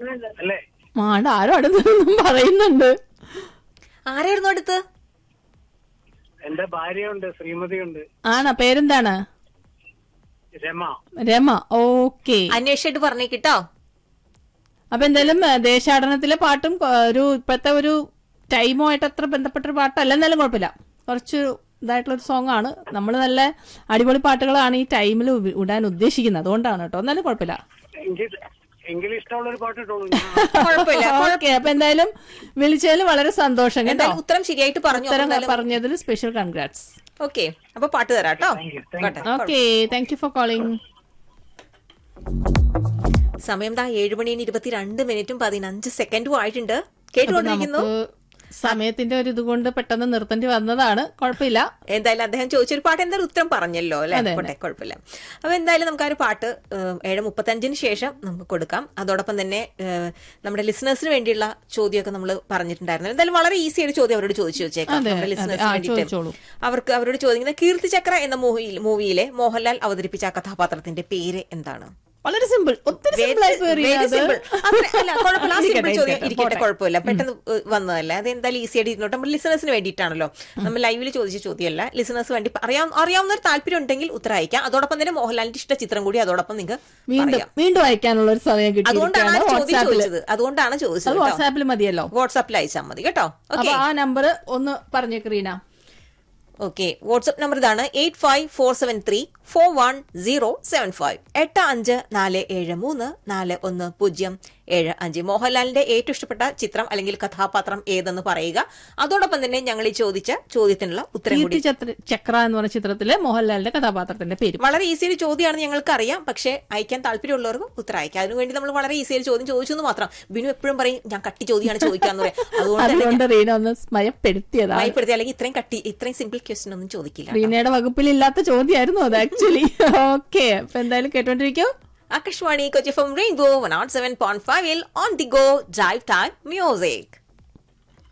അല്ലേ മാണ്ട ആരും അടുത്തൊന്നും പറയുന്നുണ്ട് ആരായിരുന്നു അടുത്ത് എന്റെ ഭാര്യയുണ്ട് ശ്രീമതിയുണ്ട് ആണോ പേരെന്താണ് രമ രമ ഓക്കെ അന്വേഷിച്ചിട്ട് പറഞ്ഞേക്കിട്ടോ അപ്പൊ എന്തായാലും ഏ, ദേശാടനത്തിലെ പാട്ടും കൊ- ഒരു ഇപ്പോഴത്തെ ഒരു ടൈമുമായിട്ട് അത്ര ബന്ധപ്പെട്ടൊരു പാട്ടല്ല എന്നാലും കുഴപ്പമില്ല കുറച്ച് ഇതായിട്ടുള്ള ഒരു സോങ് ആണ് നമ്മൾ നല്ല അടിപൊളി പാട്ടുകളാണ് ഈ ടൈമിൽ ഇടാൻ ഉദ്ദേശിക്കുന്നത് അതുകൊണ്ടാണ് കേട്ടോ എന്നാലും കുഴപ്പമില്ല എങ്കിൽ എങ്കിൽ ഇഷ്ടമുള്ള ഒരു പാട്ട് ഇട്ടോളൂ കുഴപ്പമില്ല ഓക്കെ അപ്പൊ എന്തായാലും വിളിച്ചതിൽ വളരെ സന്തോഷം കേട്ടോ എന്തായാലും ഉത്തരം ശരിയായിട്ട് പറഞ്ഞു ഉത്തരം പറഞ്ഞതിൽ സ്പെഷ്യൽ കൺഗ്രാറ്റ്സ് ഓക്കെ അപ്പൊ പാട്ട് തരാട്ടോ Thank you, thank you. Okay thank you for calling സമയം ദാ ഏഴ് മണിന് ഇരുപത്തിരണ്ട് മിനിറ്റും പതിനഞ്ച് സെക്കൻഡും ആയിട്ടുണ്ട് കേട്ടുകൊണ്ടിരിക്കുന്നു നമുക്ക് സമയത്തിന്റെ ഒരു ഇതുകൊണ്ട് പെട്ടെന്ന് നിർത്തേണ്ടി വന്നതാണ് കുഴപ്പമില്ല എന്തായാലും അദ്ദേഹം ചോദിച്ചൊരു പാട്ട് എന്തായാലും ഉത്തരം പറഞ്ഞല്ലോ അല്ലെ അതെ, പോട്ടെ കുഴപ്പമില്ല അപ്പൊ എന്തായാലും നമുക്ക് ആ ഒരു പാട്ട് ഏഹ്, ഏഴ് മുപ്പത്തഞ്ചിന് ശേഷം നമുക്ക് കൊടുക്കാം അതോടൊപ്പം തന്നെ ഏഹ്, നമ്മുടെ ലിസണേഴ്സിന് വേണ്ടിയുള്ള ചോദ്യമൊക്കെ നമ്മൾ പറഞ്ഞിട്ടുണ്ടായിരുന്നു എന്തായാലും വളരെ ഈസി ആയിട്ട് ചോദ്യം അവരോട് ചോദിച്ചു വെച്ചേക്കാം അതെ, നമ്മുടെ അതെ. ലിസണേഴ്സിന് ആ, വേണ്ടിയിട്ട് ചോദിച്ചോളൂ. അവർക്ക് അവരോട് ചോദിക്കുന്ന കീർത്തിചക്ര എന്ന മൂവിയിൽ മൂവിയിലെ മോഹൻലാൽ അവതരിപ്പിച്ച ആ കഥാപാത്രത്തിന്റെ പേര് എന്താണ് വളരെ സിമ്പിൾ ഒത്തിരി സിമ്പിൾ ആയി പോയി Very അത്. simple. അത്ര- അല്ല, കുഴപ്പമില്ല. ആ simple ഇരിക്കട്ടെ, ചോദ്യം ഇരിക്കട്ടെ, ഇരിക്കട്ടെ പോട്ടെ. കുഴപ്പമില്ല പെട്ടെന്ന് ഏഹ്, വന്നതല്ല അത് എന്തായാലും ഈസി ആയിട്ട് ഇരുന്നോട്ടെ നമ്മൾ ലിസണേഴ്സിന് വേണ്ടിയിട്ടാണല്ലോ നമ്മൾ ലൈവിൽ ചോദിച്ച ചോദ്യമല്ല ലിസണേഴ്സ് വേണ്ടി അറിയാം അറിയാവുന്ന ഒരു താല്പര്യം ഉണ്ടെങ്കിൽ ഉത്തരം അയക്കാം അതോടൊപ്പം തന്നെ മോഹൻലാലിന്റെ ഇഷ്ട ചിത്രം കൂടി അതോടൊപ്പം നിങ്ങൾക്ക് വീണ്ടും പറയാം വീണ്ടും അയക്കാനുള്ള ഒരു സമയം അതുകൊണ്ടാണ് ആ കിട്ടിയിരിക്കുകയാണ് ചോദ്യം വാട്സാപ്പിൽ ചോദിച്ചത് അതുകൊണ്ടാണ് അത് ചോദിച്ചത് കേട്ടോ. വാട്സാപ്പിൽ മതിയല്ലോ വാട്സാപ്പിൽ അയച്ചാൽ മതി കേട്ടോ അപ്പൊ ഓക്കെ ആ നമ്പർ ഒന്ന് പറഞ്ഞേക്ക് റീന ഓക്കെ വാട്സ്ആപ്പ് നമ്പർ ഇതാണ് eight five four seven three four one zero seven five എട്ട് അഞ്ച് നാല് ഏഴ് മൂന്ന് നാല് ഒന്ന് പൂജ്യം ഏഴ് അഞ്ച് മോഹൻലാലിന്റെ ഏറ്റവും ഇഷ്ടപ്പെട്ട ചിത്രം അല്ലെങ്കിൽ കഥാപാത്രം ഏതെന്ന് പറയുക അതോടൊപ്പം തന്നെ ഞങ്ങൾ ഈ ചോദിച്ച ചോദ്യത്തിനുള്ള ഉത്തരം കൂടി കീർത്തി ചത്ര- ചക്ര എന്ന് പറഞ്ഞ ചിത്രത്തിലെ മോഹൻലാലിന്റെ കഥാപാത്രത്തിന്റെ പേര് വളരെ ഈസി ഒരു ചോദ്യമാണെന്ന് ഞങ്ങൾക്ക് അറിയാം പക്ഷേ അയക്കാൻ താല്പര്യമുള്ളവർക്ക് ഉത്തരം അയക്കാം അതിനുവേണ്ടി നമ്മൾ വളരെ ഈസി ഒരു ചോദ്യം ചോദിച്ചു എന്ന് മാത്രം ബിനു എപ്പോഴും പറയും ഞാൻ കട്ടി ചോദ്യമാണ് ചോദിക്കാന്ന് പറയും അതുകൊണ്ട് തന്നെ അതുകൊണ്ട് റീന ഒന്ന് സ്മയപ്പെടുത്തിയതാണ് ഭയപ്പെടുത്തി അല്ലെങ്കിൽ ഇത്രയും കട്ടി ഇത്രയും സിമ്പിൾ ക്വസ്റ്റ്യൻ ഒന്നും ചോദിക്കില്ല റീനയുടെ വകുപ്പിലില്ലാത്ത ചോദ്യമായിരുന്നു അത് ആക്ച്വലി ഓക്കെ അപ്പൊ എന്തായാലും കേട്ടോണ്ടിരിക്കോ Akashvani Kochi from rainbow one out seven point five on the go drive time music